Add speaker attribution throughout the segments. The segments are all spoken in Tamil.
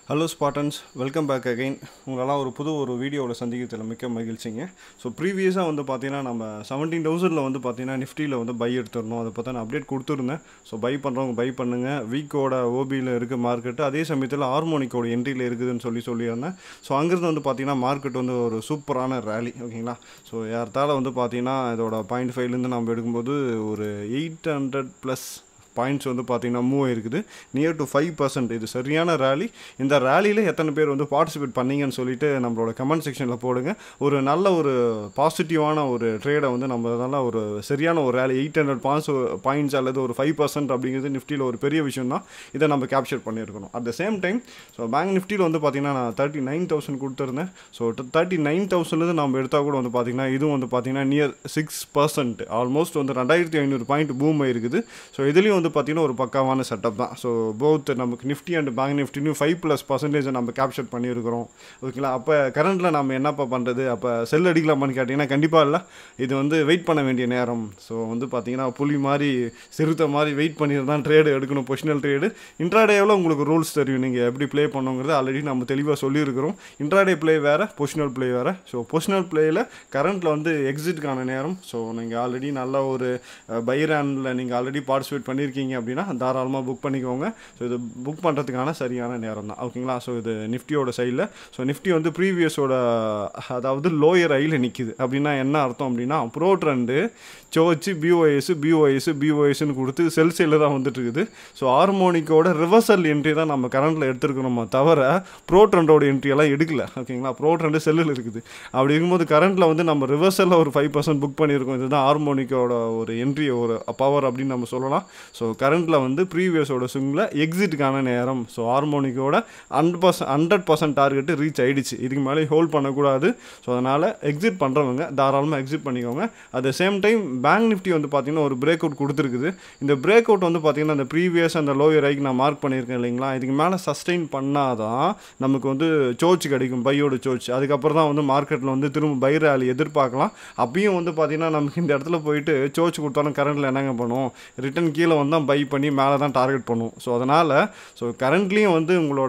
Speaker 1: hello spartans welcome back again உங்களெல்லாம் ஒரு புது ஒரு வீடியோவில் சந்திக்கிறதுல மிக்க மகிழ்ச்சிங்க ஸோ ப்ரீவியஸாக வந்து பார்த்தீங்கன்னா நம்ம செவன்டீன் தௌசண்டில் வந்து பார்த்தீங்கன்னா நிஃப்டியில் வந்து பை எடுத்துடணும் அதை பற்றி நான் அப்டேட் கொடுத்துருந்தேன் ஸோ பை பண்ணுறவங்க பை பண்ணுங்கள் வீக்கோட ஓபியில் இருக்குது மார்க்கெட்டு அதே சமயத்தில் ஹார்மோனிக்கோட என்ட்ரியில் இருக்குதுன்னு சொல்லி சொல்லியிருந்தேன் ஸோ அங்கேருந்து வந்து பார்த்தீங்கன்னா மார்க்கெட் வந்து ஒரு சூப்பரான ரேலி ஓகேங்களா ஸோ யார்த்தால வந்து பார்த்தீங்கன்னா இதோட பாயிண்ட் ஃபைவ்லேருந்து நம்ம எடுக்கும்போது ஒரு எயிட் ஹண்ட்ரட் ப்ளஸ் பாயிண்ட்ஸ் வந்து பார்த்தீங்கன்னா மூவ் ஆயிருக்குது நியர் டு ஃபைவ் பர்சன்ட் இது சரியான ரேலி இந்த ரேலியில் எத்தனை பேர் வந்து பார்ட்டிசிபேட் பண்ணீங்கன்னு சொல்லிட்டு நம்மளோட கமெண்ட் செக்ஷனில் போடுங்க ஒரு நல்ல ஒரு பாசிட்டிவான ஒரு ட்ரேடை வந்து நம்ம நல்ல ஒரு சரியான ஒரு rally eight hundred points points அல்லது ஒரு ஃபைவ் பர்சன்ட் அப்படிங்கிறது நிஃப்டியில் ஒரு பெரிய விஷயம் தான் இதை நம்ம கேப்சர் பண்ணியிருக்கணும் at the same time so bank நிஃப்டியில் வந்து பார்த்தீங்கன்னா நான் தேர்ட்டி நைன் தௌசண்ட் கொடுத்துருந்தேன் ஸோ தேர்ட்டி நைன் தௌசண்ட்லேருந்து நம்ம எடுத்தால் கூட வந்து பார்த்தீங்கன்னா இதுவும் வந்து பார்த்தீங்கன்னா நியர் சிக்ஸ் பர்சன்ட் ஆல்மோஸ்ட் வந்து ரெண்டாயிரத்தி ஐநூறு பாயிண்ட் பூம் ஆயிருக்குது ஸோ இதுலேயும் வந்து பார்த்தீங்கன்னா ஒரு பக்காவான செட்டப் தான் ஸோ போத் நமக்கு நிஃப்டி அண்ட் பேங்க் நிஃப்டின்னு ஃபைவ் ப்ளஸ் பர்சன்டேஜ் நம்ம கேப்சர் பண்ணியிருக்கிறோம் ஓகேங்களா அப்போ கரண்ட்டில் நம்ம என்னப்பா பண்ணுறது அப்போ செல் அடிக்கலாமான்னு கேட்டிங்கன்னா கண்டிப்பாக இல்லை இது வந்து வெயிட் பண்ண வேண்டிய நேரம் ஸோ வந்து பார்த்தீங்கன்னா புலி மாதிரி சிறுத்தை மாதிரி வெயிட் பண்ணிட்டு தான் ட்ரேடு எடுக்கணும் பொசிஷனல் ட்ரேடு இன்ட்ராடேவில் உங்களுக்கு ரூல்ஸ் தெரியும் நீங்கள் எப்படி ப்ளே பண்ணுங்கிறது ஆல்ரெடி நம்ம தெளிவாக சொல்லியிருக்கிறோம் இன்ட்ராடே ப்ளே வேறு பொசிஷனல் ப்ளே வேறு ஸோ பொசிஷனல் ப்ளேயில் கரண்ட்டில் வந்து எக்ஸிட்கான நேரம் ஸோ நீங்கள் ஆல்ரெடி நல்ல ஒரு பைரானில் நீங்கள் ஆல்ரெடி பார்ட்டிசிபேட் பண்ணியிருக்கீங்க அப்படின்னா தாராளமாக புக் பண்ணிக்கோங்க ஸோ இது புக் பண்ணுறதுக்கான சரியான நேரம் தான் ஓகேங்களா ஸோ இது நிஃப்டியோட சைடில் ஸோ நிஃப்டி வந்து ப்ரீவியஸோட அதாவது லோயர் ஐயில் நிற்கிது அப்படின்னா என்ன அர்த்தம் அப்படின்னா ப்ரோ ட்ரெண்டு சோச்சு பிஓஎஸ் பிஓஎஸ் பிஓஎஸ்ன்னு கொடுத்து செல் சைடில் தான் வந்துட்டு இருக்குது ஸோ ஹார்மோனிக்கோட ரிவர்சல் என்ட்ரி தான் நம்ம கரண்ட்டில் எடுத்துருக்கிறோமா தவிர ப்ரோ ட்ரெண்டோட என்ட்ரியெல்லாம் எடுக்கல ஓகேங்களா ப்ரோ ட்ரெண்டு செல்லில் இருக்குது அப்படி இருக்கும்போது கரண்ட்டில் வந்து நம்ம ரிவர்சலில் ஒரு ஃபைவ் பர்சன்ட் புக் பண்ணியிருக்கோம் இதுதான் ஹார்மோனிக்கோட ஒரு என்ட்ரி ஒரு பவர் அப்படின்னு நம்ம சொல்லலாம் ஸோ கரண்ட்டில் வந்து ப்ரீவியஸோட ஸ்விங்கில் எக்ஸிட்டுக்கான நேரம் ஸோ ஹார்மோனிக்கோட hundred percent hundred percent target reach ஆயிடுச்சு இதுக்கு மேலே ஹோல்ட் பண்ணக்கூடாது ஸோ அதனால் எக்ஸிட் பண்ணுறவங்க தாராளமாக எக்ஸிட் பண்ணிக்கோங்க at the same time bank nifty வந்து பார்த்திங்கன்னா ஒரு பிரேக் அவுட் கொடுத்துருக்குது இந்த பிரேக் அவுட் வந்து பார்த்திங்கன்னா அந்த ப்ரீவியஸ் அந்த லோயர் ஐக்கு நான் மார்க் பண்ணியிருக்கேன் இல்லைங்களா இதுக்கு மேலே சஸ்டெயின் பண்ணாதான் நமக்கு வந்து சோச் கிடைக்கும் பையோட சோச் அதுக்கப்புறம் தான் வந்து மார்க்கெட்டில் வந்து திரும்ப பை ரேலி எதிர்பார்க்கலாம் அப்பயும் வந்து பார்த்திங்கன்னா நமக்கு இந்த இடத்துல போயிட்டு சோச் கொடுத்தாலும் கரண்ட்டில் என்னங்க பண்ணுவோம் ரிட்டன் கீழே வந்தால் பை பண்ணி மேலே தான் டார்கெட் பண்ணுவோம் ஸோ அதனால் ஸோ கரண்ட்லேயும் வந்து உங்களோட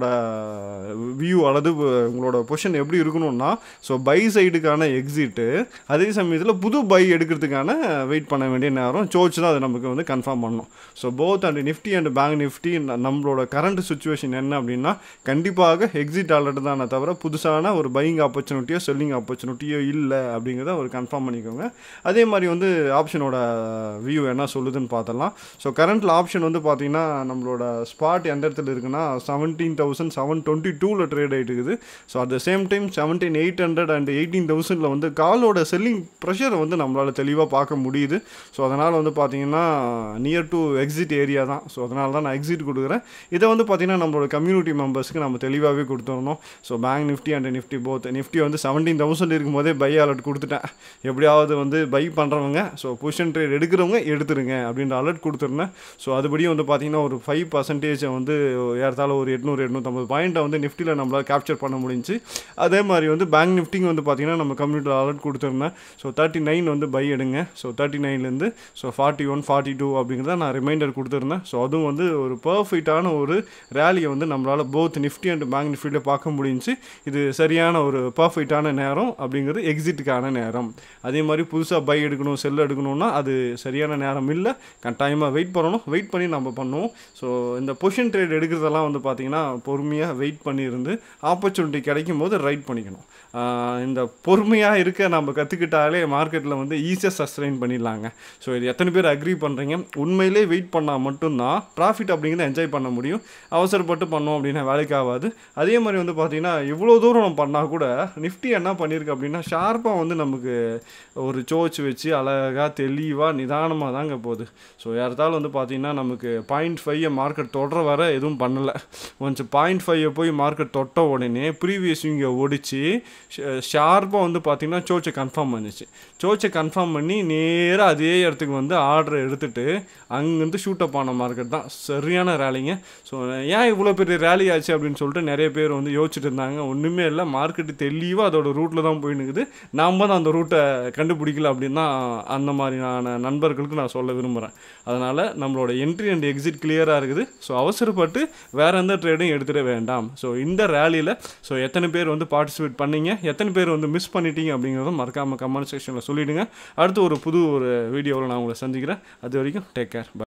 Speaker 1: வியூ அல்லது உங்களோட பொசிஷன் எப்படி இருக்கணும்னா ஸோ பை சைடுக்கான எக்ஸிட்டு அதே சமயத்தில் புது பை எடுக்கிறதுக்கான வெயிட் பண்ண வேண்டிய நேரம் சோச் தான் அது நமக்கு வந்து கன்ஃபார்ம் பண்ணணும் so both and nifty and bank nifty நம்மளோட கரண்ட் சுச்சுவேஷன் என்ன அப்படின்னா கண்டிப்பாக எக்ஸிட் ஆல்ரெடி தானே தவிர புதுசான ஒரு பையிங் ஆப்பர்ச்சுனிட்டியோ செல்லிங் ஆப்பர்ச்சுனிட்டியோ இல்லை அப்படிங்கிறத ஒரு கன்ஃபார்ம் பண்ணிக்கோங்க அதே மாதிரி வந்து ஆப்ஷனோட வியூ என்ன சொல்லுதுன்னு பார்த்தலாம் ஸோ கரண்ட்டில் ஆப்ஷன் வந்து பார்த்தீங்கன்னா நம்மளோட ஸ்பாட் எந்த இடத்துல இருக்குன்னா செவன்டீன் தௌசண்ட் செவன் டுவெண்ட்டி டூவில் ட்ரேட் ஆகிட்டு இருக்குது so at the same time seventeen eight hundred and eighteen தௌசண்டில் வந்து காலோட செல்லிங் ப்ரெஷரை வந்து நம்மளால் தெளிவாக பார்க்க முடியுது ஸோ அதனால் வந்து பார்த்தீங்கன்னா நியர் டு எக்ஸிட் ஏரியா தான் ஸோ அதனால தான் நான் எக்ஸிட் கொடுக்குறேன் இதை வந்து பார்த்தீங்கன்னா நம்மளோட கம்யூனிட்டி மெம்பர்ஸ்க்கு நம்ம தெளிவாகவே கொடுத்துடணும் so bank nifty and nifty both nifty வந்து செவன்டீன் தௌசண்ட் இருக்கும்போதே பை அலர்ட் கொடுத்துட்டேன் எப்படியாவது வந்து பை பண்ணுறவங்க ஸோ பொசிஷன் ட்ரேட் எடுக்கிறவங்க எடுத்துருங்க அப்படின்ற அலர்ட் கொடுத்துருந்தேன் ஸோ அதுபடியும் வந்து பார்த்தீங்கன்னா ஒரு ஃபைவ் பர்சன்டேஜை வந்து ஏறத்தாழ ஒரு எட்நூறு எட்நூற்றம்பது பாயிண்ட்டை வந்து நிஃப்டியில் நம்மளால் கேப்சர் பண்ண முடிஞ்சு அதே மாதிரி வந்து பேங்க் நிஃப்டிங் வந்து பார்த்தீங்கன்னா நம்ம கம்யூனிட்டியில் அலர்ட் கொடுத்துருந்தேன் ஸோ தேர்ட்டி நைன் வந்து பை எடுங்க ஸோ தேர்ட்டி நைன்லேருந்து so forty one forty two அப்படிங்கிறத நான் ரிமைண்டர் கொடுத்துருந்தேன் ஸோ அதுவும் வந்து ஒரு பர்ஃபெக்டான ஒரு ரேலியை வந்து நம்மளால் போத் நிஃப்டி அண்ட் பேங்க் நிஃப்டியில் பார்க்க முடிஞ்சு இது சரியான ஒரு பர்ஃபெக்டான நேரம் அப்படிங்கிறது எக்ஸிட்டுக்கான நேரம் அதே மாதிரி புதுசாக பை எடுக்கணும் செல் எடுக்கணும்னா அது சரியான நேரம் இல்லை கட்டாயமாக வெயிட் பண்ணணும் வெயிட் பண்ணி நம்ம பண்ணுவோம் ஸோ இந்த பொசிஷன் ட்ரேட் எடுக்கிறதெல்லாம் வந்து பார்த்திங்கன்னா பொறுமையாக வெயிட் பண்ணியிருந்து ஆப்பர்ச்சுனிட்டி கிடைக்கும் போது ரைட் பண்ணிக்கணும் இந்த பொறுமையாக இருக்க நம்ம கற்றுக்கிட்டாலே மார்க்கெட்டில் வந்து ஈஸியாக சஸ்டைன் பண்ணிடலாங்க ஸோ இது எத்தனை பேர் அக்ரி பண்ணுறீங்க உண்மையிலே வெயிட் பண்ணால் மட்டும்தான் ப்ராஃபிட் அப்படிங்கிறத என்ஜாய் பண்ண முடியும் அவசரப்பட்டு பண்ணோம் அப்படின்னா வேலைக்கு ஆகாது அதே மாதிரி வந்து பார்த்திங்கன்னா இவ்வளோ தூரம் நம்ம பண்ணால் கூட நிஃப்டி என்ன பண்ணியிருக்கு அப்படின்னா ஷார்ப்பாக வந்து நமக்கு ஒரு சோச் வச்சு அழகாக தெளிவாக நிதானமாக தாங்க போகுது ஸோ யார்த்தாலும் வந்து பார்த்திங்கன்னா நமக்கு பாயிண்ட் ஃபைவ் மார்க்கெட் தொடர வர எதுவும் பண்ணலை கொஞ்சம் பாயிண்ட் ஃபைவ் போய் மார்க்கெட் தொட்ட உடனே ப்ரீவியஸ் இங்கே ஒடிச்சு ஷார்ப்பாக வந்து பார்த்திங்கன்னா சோச்சை கன்ஃபார்ம் பண்ணிச்சு சோச்சை கன்ஃபார்ம் பண்ணி நேராக அதே இடத்துக்கு வந்து ஆர்டரை எடுத்துகிட்டு அங்கேருந்து ஷூட் அப் ஆன மார்க்கெட் தான் சரியான ரேலிங்க ஸோ ஏன் இவ்வளோ பெரிய ரேலி ஆச்சு அப்படின்னு சொல்லிட்டு நிறைய பேர் வந்து யோசிச்சுட்டு இருந்தாங்க ஒன்றுமே இல்லை மார்க்கெட்டு தெளிவாக அதோட ரூட்டில் தான் போய் நிற்குது நாம் தான் அந்த ரூட்டை கண்டுபிடிக்கல அப்படின்னு தான் அந்த மாதிரியான நண்பர்களுக்கு நான் சொல்ல விரும்புகிறேன் அதனால் நம்ம நம்மளோட என்ட்ரி அண்ட் எக்ஸிட் கிளியராக இருக்குது ஸோ அவசரப்பட்டு வேறு எந்த ட்ரேடும் எடுத்துட வேண்டாம் ஸோ இந்த ரேலியில் ஸோ எத்தனை பேர் வந்து பார்ட்டிசிபேட் பண்ணீங்க எத்தனை பேர் வந்து மிஸ் பண்ணிட்டீங்க அப்படிங்கிறத மறக்காமல் கமெண்ட் செக்ஷனில் சொல்லிவிடுங்க அடுத்து ஒரு புது ஒரு வீடியோவில் நான் உங்களை சந்திக்கிறேன் அது வரைக்கும் டேக் கேர் பை